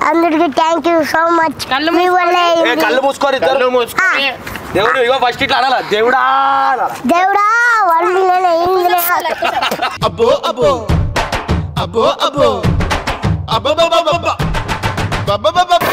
అందరికి thank you so much కళ్ళు మీ వల్ల ఏ కళ్ళు మూసుకోరు ఇద్దరు మూసుకొని. దేవుడు ఇగో ఫస్ట్ ఇట్లా అనాల దేవుడా అనాల. దేవుడా వన్ మిలియన్ అయింది అబ్బో అబ్బో అబ్బో అబ్బో అబ్బబ్బబ్బబ్బబ్బ. బబ్బబ్బబ్బబ్బ.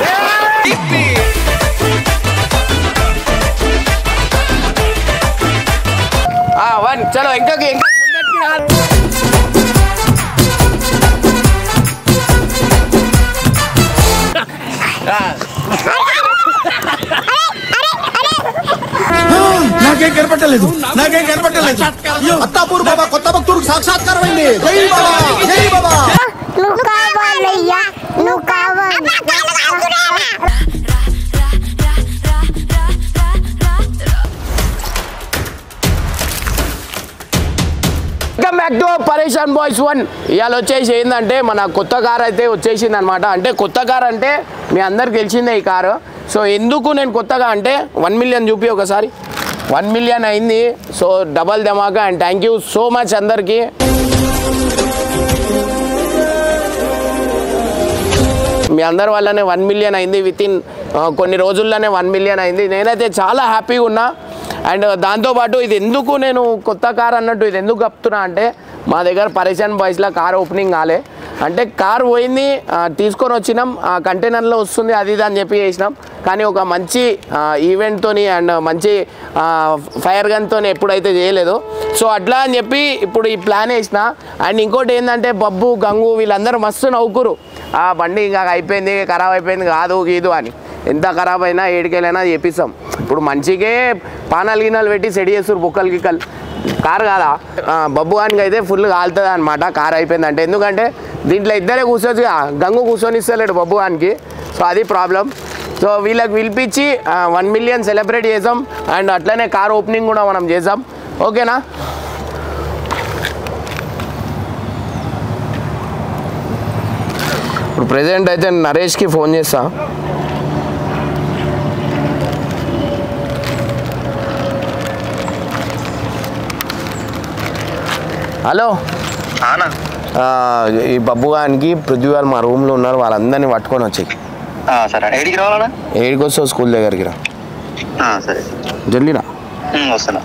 ఆ, వన్ చలో ఇంకా ఇంకా ముందటికి రా. నాకేం కనపట్టలేదు నాకేం కనపట్టలేదు అత్తాపూర్ బాబా కొత్త భక్తుడికి సాక్షాత్కారం అయింది జై బాబా జై బాబా నువ్వు కావాలయ్యా నువ్వు కావాలి welcome back to Pareshan boys one ఇవాళ వచ్చేసి ఏంటంటే మన కొత్త కార్ అయితే వచ్చేసింది అనమాట అంటే కొత్త కార్ అంటే మీ అందరికి తెలిసిందే ఈ కారు సో ఎందుకు నేను కొత్తగా అంటే వన్ మిలియన్ చూపి ఒకసారి వన్ మిలియన్ అయింది సో డబల్ ధమాకా and thank you so much అందరికీ మీ అందరి వల్లనే వన్ మిలియన్ అయింది విత్ ఇన్ కొన్ని రోజుల్లోనే వన్ మిలియన్ అయింది నేనైతే చాలా హ్యాపీగా ఉన్నా అండ్ దాంతోపాటు ఇది ఎందుకు నేను కొత్త కార్ అన్నట్టు ఇది ఎందుకు కప్తున్నా అంటే మా దగ్గర పరేషాన్ బాయ్స్లో కార్ ఓపెనింగ్ కాలే అంటే కార్ పోయింది ఆ, తీసుకొని వచ్చినాం ఆ కంటైనర్లో వస్తుంది అది ఇది అని చెప్పి చేసినాం కానీ ఒక మంచి ఈవెంట్తోని అండ్ మంచి ఫైర్ గన్తో ఎప్పుడైతే చేయలేదు సో అట్లా అని చెప్పి ఇప్పుడు ఈ ప్లాన్ వేసిన అండ్ ఇంకోటి ఏంటంటే బబ్బు గంగు వీళ్ళందరూ మస్తు నవ్వుకురు ఆ బండి ఇంకా అయిపోయింది ఖరాబ్ అయిపోయింది కాదు గీదు అని ఎంత ఖరాబ్ అయినా ఏడికెళ్ళైనా చేపిస్తాం ఇప్పుడు మంచిగే పానాలు గిన్నెలు పెట్టి సెడి చేస్తారు బుక్కలు గిక్కలు కార్ కాదా ఆ, బబ్బు గానికి అయితే ఫుల్ కాలుతుంది అనమాట కార్ అయిపోయింది అంటే ఎందుకంటే దీంట్లో ఇద్దరే కూర్చోవచ్చు గంగు కూర్చొని ఇస్తలేడు బబ్బు గానికి సో అది ప్రాబ్లం సో వీళ్ళకి పిలిపించి వన్ మిలియన్ సెలబ్రేట్ చేసాం అండ్ అట్లనే కార్ ఓపెనింగ్ కూడా మనం చేసాం ఓకేనా ఇప్పుడు ప్రెసెంట్ అయితే నరేష్కి ఫోన్ చేస్తా హలో ఆనా ఆ, ఈ బబ్బు గానికి పృథ్వీ వాళ్ళు మా రూమ్లో ఉన్నారు వాళ్ళందరినీ పట్టుకొని వచ్చాయి ఆ, సరే ఏడికి రావాలన్నా ఏడికి వస్తావు స్కూల్ దగ్గరికి రా ఆ, సరే జల్దీరా ఉమ్, వస్తున్నా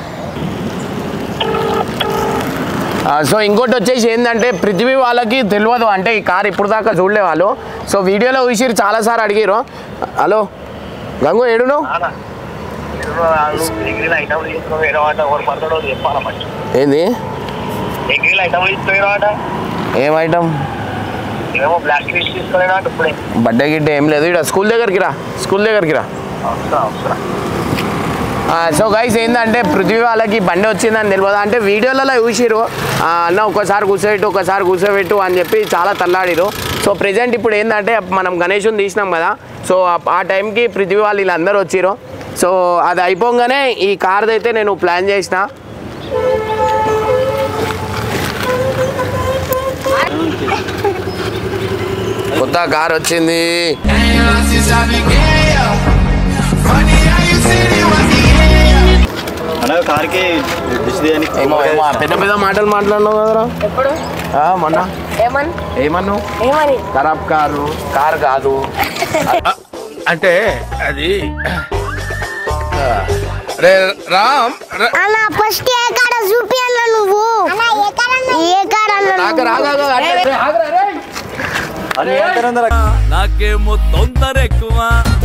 ఆ, సో ఇంకోటి వచ్చేసి ఏంటంటే పృథ్వీ వాళ్ళకి తెలియదు అంటే ఈ కార్ ఇప్పుడు దాకా చూడలే వాళ్ళు సో వీడియోలో చూసి చాలాసార్లు అడిగారు హలో గంగు ఏడును ఆనా డిగ్రీలో ఐటమ్ తీసుకో వేరే వాట ఒకటి పడతాడో చెప్పాలా మంచి ఏంది డిగ్రీలో ఐటమ్ తీసుకోవేరే వాట ఏం ఐటమ్ ఏమో బ్లాక్ ఫిష్ తీసుకోలేనా ఇప్పుడే బర్త్డే గిడ్డ ఏం లేదు ఇక్కడ స్కూల్ దగ్గరికి రా స్కూల్ దగ్గరికి రా వస్తున్నా వస్తున్నా సో గైస్ ఏంటంటే పృథ్వీ వాళ్ళకి బండి వచ్చిందని తెలియదు అంటే వీడియోలలో చూసిరు ఆ, అన్న ఒకసారి కూర్చోబెట్టు ఒకసారి కూర్చోబెట్టు అని చెప్పి చాలా తల్లాడిరు సో ప్రెజెంట్ ఇప్పుడు ఏంటంటే మనం గణేషుని తీసినాం కదా సో ఆ- ఆ టైంకి పృథ్వీ వాళ్ళు వీళ్ళందరూ వచ్చిరు సో అది అయిపోగానే ఈ కార్ది అయితే నేను ప్లాన్ చేసిన కొత్త కార్ వచ్చింది అన్న కార్కి డిష్ ఏమో ఏమో పెద్ద పెద్ద మాటలు మాట్లాడినావు కదరా ఎప్పుడు ఆ, మొన్న ఏమని ఏమన్నావు ఏమని ఖరాబ్ కారు కార్ కాదు అంటే అది రే రామ్ ర- అన్న ఫస్ట్ ఏ కాడ చూపి అన్న నువ్వు ఏ కాడ అన్న నాకు రాగా నాకేమో తొందర ఎక్కువ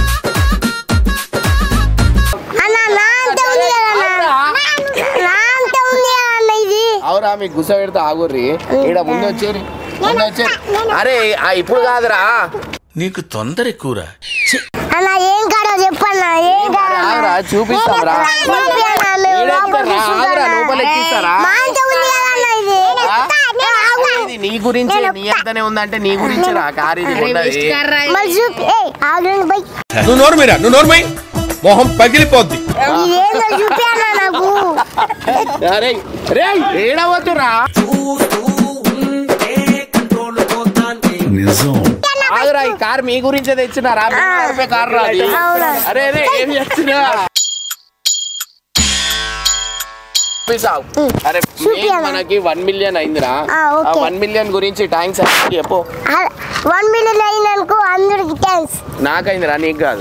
అన్న నా అంతే ఉంది కదా అన్న నా అంతే ఉంది కదా అన్న ఇది అవురా మీకు గుస పెడితే ఆగుర్రి ఈడ ముందు వచ్చేరి ముందు వచ్చేరి అరే ఆ ఇప్పుడు కాదురా నీకు తొందర ఎక్కువరా అన్న ఏం కాడో చెప్పన్న ఏం కాడ ఆగురా చూపిస్తాం రా చూపి అన్న మేము ఈడ లోపల ఎక్కిస్తారా? కూర్చుంటాం ఆగురా, అన్న. లోపల ఎక్కిస్తారా? మా అంతే ఉంది కదా అన్న ఇది ఏ, ఆగు. ఇది నీ గురించి నీ అంతనే ఉందంటే నీ గురించి రా కారు ఇది ఉన్నది మరి చూపి ఏ ఆగండి బై నువ్వు నోరు మీరా నువ్వు నోరు మై మొహం పగిలిపోద్ది ఇదేందో చూపి అన్న నాకు అరే రే ఏడవద్దురా ఆగురా ఈ కార్ మీ గురించే తెచ్చినారా మీరు నడిపే కార్ రా అది. అవునా. అరే అరే ఏం చేస్తున్నా చూపిస్తావు. అరే చూపి main అన్న. మనకి వన్ మిలియన్ అయిందిరా ఆ, ఆ ఓకే. వన్ మిలియన్ గురించి థ్యాంక్స్ చెప్పు వన్ మిలియన్ అయినందుకు నాకైందిరా నీకు కాదు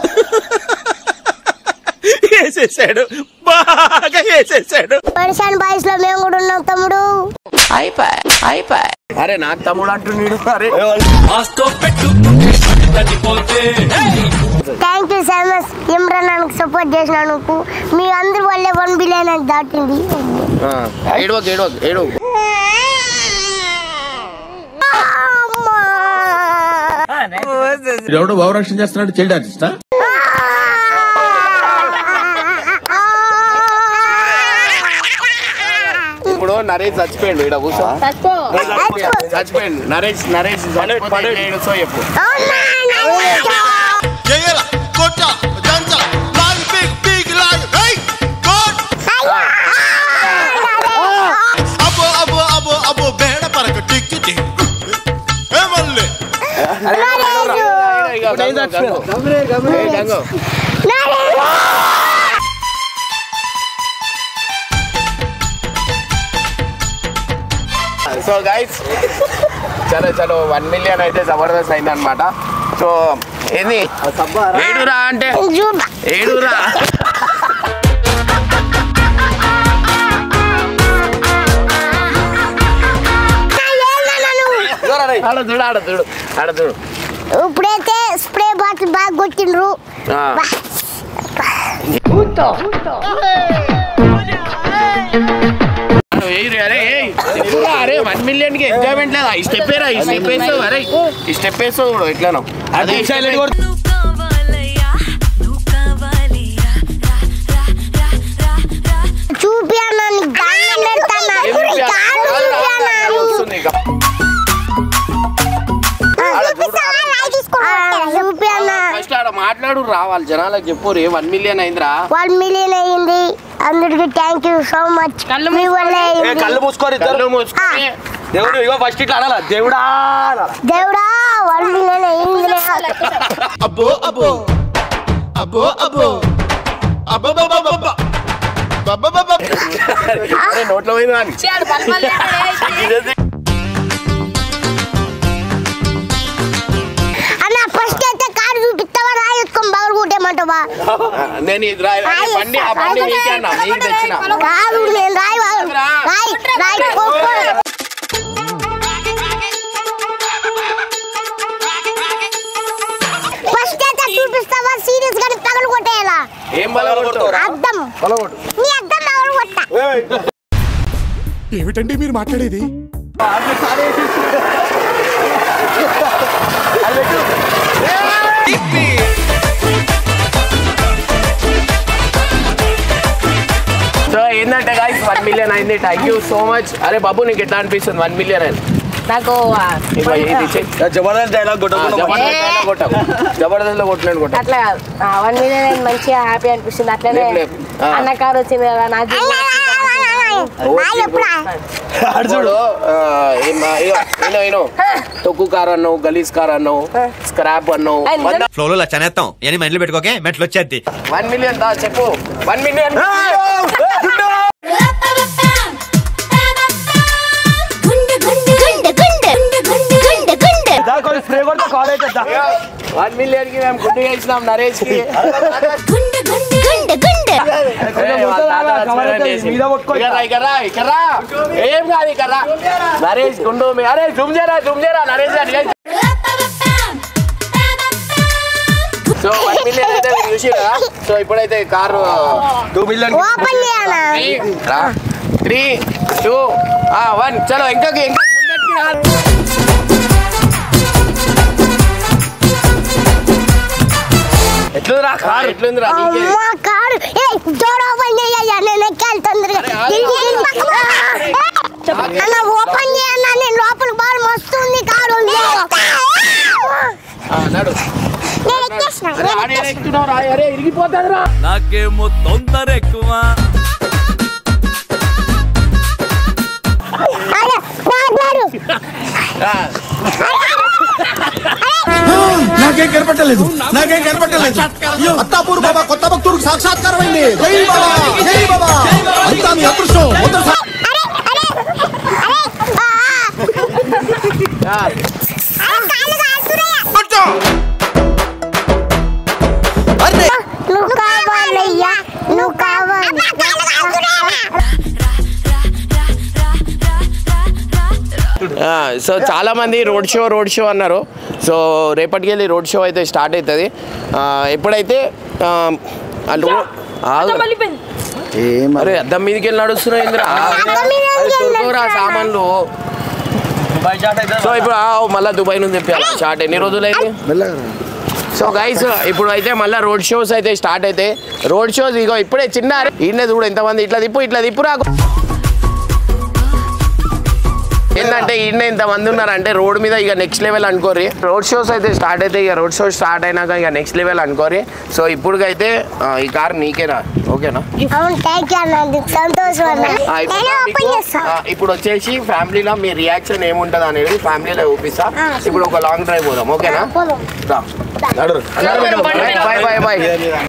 వేసేసాడు బాగా వేసేసాడు పరిశాన్ బాయ్స్ లో మేము కూడా ఉన్నాం తమ్ముడు అయిపోయి అయిపోయి అరే నాకు తమ్ముడు అంటున్నాడు అరే thank you so much Imran నాకు సపోర్ట్ చేసినందుకు మీ అందరి వల్లే వన్ బిలియన్ అని దాటింది ఏడవకు ఏడవకు ఏడవకు అమ్మా. ఎవడో భావరక్షణ చేస్తున్నాడు చైల్డ్ ఆర్టిస్టా ఇప్పుడు నరేష్ చచ్చిపోయిండు ఇక్కడ కూర్చో చచ్చిపోయిండు నరేష్ నరేష్ చచ్చిపోతే ఏడుస్తో చెప్పు అవునా, నాయనా. చేయాల కొట్ట దంచ లాగ్ బిగ్ బిగ్ లాగ్ హై కోట్ అబ్బో అబ్బో అబ్బో అబ్బో బేడ పరక టిక్కి టిక్ ఏ మల్లె సో గైస్ చలో చలో వన్ మిలియన్ అయితే జబర్దస్త్ అయింది అనమాట సో ఏంది ఏడురా అంటే చూడ ఏడురా ఆడ చూడు ఆడ చూడు ఆడ చూడు ఇప్పుడైతే స్ప్రే బాటిల్ బాగా కొట్టిండ్రు ఆ. అరే ఏయ్ రే, అరే ఏయ్. ఎప్పుడురా? అరే వన్ మిలియన్ కి ఎంజాయ్మెంట్ లేదా ఈ స్టెప్ ఏరా ఈ స్టెప్ వేస్తావు అరే ఈ స్టెప్ వేస్తావు చూడు ఎట్లానో అదే నువ్వు కావాలయ్యా నువ్వు కావాలిరా రా రా రా రా రా చూపి అన్న నీకు దండం పెడతానా ఏం నీ చూపియా? కాళ్ళు కాదు, చూపి రాదు, అన్న రాదు, వస్తుంది ఇక. ఆడ చూడు, చూపి అన్న ఫస్ట్ ఆడ మాట్లాడు రావాలి జనాలకు చెప్పు రే వన్ మిలియన్ అయిందిరా వన్ మిలియన్ అయ్యింది అందరికి థ్యాంక్ యూ సో మచ్ మీ వల్ల అయింది కళ్ళు మూసుకోరు ఇద్దరు కళ్ళు మూసుకొని దేవుడు ఇగో ఫస్ట్ ఇట్లా అనాల దేవుడా అనాల. దేవుడా వన్ మిలియన్ అయ్యింది అబ్బో అబ్బో అబ్బో అబ్బో అబ్బో అబ్బో అబ్బో అరే నోట్లో పోయింది అని అన్న ఫస్ట్ అయితే కారు చూపిస్తావా రాయి ఎత్తుకొని బగలు కొట్టేమంటావా నేను ఇది రాయి అరే బండి ఆ బండి నీకే అన్న నీకు తెచ్చిన కాదు నేను రాయి వాగను. రాయి రాయి కొట్టుకో. ఫస్ట్ అయితే చూపిస్తావా సీరియస్ గాని పగలు కొట్టేయాలా ఏం బలం కొడతావు అద్దం నీ అద్దం పగలు కొట్టా ఏమిటండి మీరు మాట్లాడేది సో ఏంటంటే గాయస్ వన్ మిలియన్ అయింది థ్యాంక్ యూ సో మచ్ అరే బాబు నీకు ఎట్లా అనిపిస్తుంది వన్ మిలియన్ అని నాకు ఇదిగో ఇది చెయ్. జబర్దస్త్ డైలాగ్ ఆ, కొట్టకుండా జబర్దస్త్ లో కొట్టావు జబర్దస్త్ లో కొట్టలేను కొట్టావు అట్లా వన్ మిలియన్ మంచిగా హ్యాపీ అనిపిస్తుంది అట్లనే లేపు, లేపు. ఆ. అన్న కారు వచ్చింది కదా నా జీవితంలో రాయి ఎప్పుడా చూడు ఆ, ఏం మా- ఇగో, ఇనో ఇనో తొక్కు కార్ అన్నావు గలీజ్ కార్ అన్నావు స్క్రాప్ అన్నావు ఆయన నిజంగా- ఫ్లోలో లచ్చనేస్తాం ఎన్ని మైండ్లు పెట్టుకోకే మెట్లు వచ్చేద్ది వన్ మిలియన్ దా చెప్పు వన్ మిలియన్ గుండె గుండె గుండె గుండె గుండె గుండె గుండె దాని స్ప్రే కొడితే కాల్ అవుతుందా వన్ మిలియన్ కి మేము గుడ్డు వేసినాం నరేష్ కి గుండె గుండె గుండె గుండె ఏయ్, వాళ్ళ తాత చచ్చిపోయాడని చేసి. మీద కొట్టుకో. ఇక్కడ రా, ఇక్కడ రా, ఇక్కడ రా. ఏం కాదు ఇక్కడ రా. నరేష్ గుండు మీ- అరే జుమ్ చేయరా జుమ్ చేయరా నరేష్ గారు సో వన్ మిలియన్ అయితే మీరు చూసిరా సో ఇప్పుడైతే కారు టూ మిలియన్ ఓపెన్ చేయాలా త్రీ టూ వన్ చలో ఇంకా ఇంకా ముందటికి రా. ఎట్లుందిరా కార్ ఎట్లుంది రా నీకే? అమ్మా కారు ఏ డోర్ ఓపెన్ చేయ్యా నేను ఎక్కాలి తొందరగా గిల్లి, గిల్లి. ఏ, అన్న ఓపెన్ చేయన్నా నేను లోపలికి బాగా మస్తు ఉంది కారు ఆ, నడు నేను ఎక్కేసిన అరే ఆడే ఎక్కుతున్నావు రా అరే ఇరిగిపోతుంది రా నాకేమో తొందర ఎక్కువ అరే మాట్లాడు నాకేం కనపట్టలేదు నాకేం కనపట్టలేదు అత్తాపూర్ బాబా కొత్త భక్తుడు సాక్షాత్కారం అయింది జై బాబా జై బాబా అంతా మీ అదృష్టం మొదటి అరే అరే అరే ఆ, ఆ. ఆ, అరే కాళ్ళు కాలుతున్నాయా సో చాలా మంది రోడ్ షో రోడ్ షో అన్నారు సో రేపటికి వెళ్ళి రోడ్ షో అయితే స్టార్ట్ అవుతుంది ఆ, ఎప్పుడైతే ఆ, వాళ్ళు ఆగు. అరే అద్దం మీదకి వెళ్ళి నడుస్తున్నాయి ఇందిరా అద్దం మీదకి అది వెళ్ళి దొరకవురా నడుస్తున్నా. సామాన్లు బై షాట్ అయితే సో ఇప్పుడు ఆ, మళ్ళా దుబాయ్ నుంచి తెప్పాలి స్టార్ట్ ఎన్ని రోజులు అయితే సో గైస్ ఇప్పుడు అయితే మళ్ళీ రోడ్ షోస్ అయితే స్టార్ట్ అయితే రోడ్ షోస్ ఇగో ఇప్పుడే చిన్న ఈయన చూడు ఎంతమంది ఇట్లా తిప్పు ఇట్లా తిప్పు రాకు ఏంటంటే ఈయన ఇంతమంది ఉన్నారంటే రోడ్ మీద ఇక నెక్స్ట్ లెవెల్ అనుకోరి రోడ్ షోస్ అయితే స్టార్ట్ అయితే ఇక రోడ్ షో స్టార్ట్ అయినాక ఇక నెక్స్ట్ లెవెల్ అనుకోరి సో ఇప్పుడుకైతే ఆ, ఈ కార్ నీకేనా ఓకేనా అవును థ్యాంక్ యూ అన్న సంతోషం అన్న ఆ, ఇప్పుడు నేనే మీకు, ఓపెన్ చేస్తా ఆ, ఇప్పుడు వచ్చేసి ఫ్యామిలీలో మీ రియాక్షన్ ఏముంటది అనేది ఫ్యామిలీలో చూపిస్తా ఆ, ఇప్పుడు ఒక లాంగ్ డ్రైవ్ పోదాం ఓకేనా పోదాం. రా. నడురు. Bye bye bye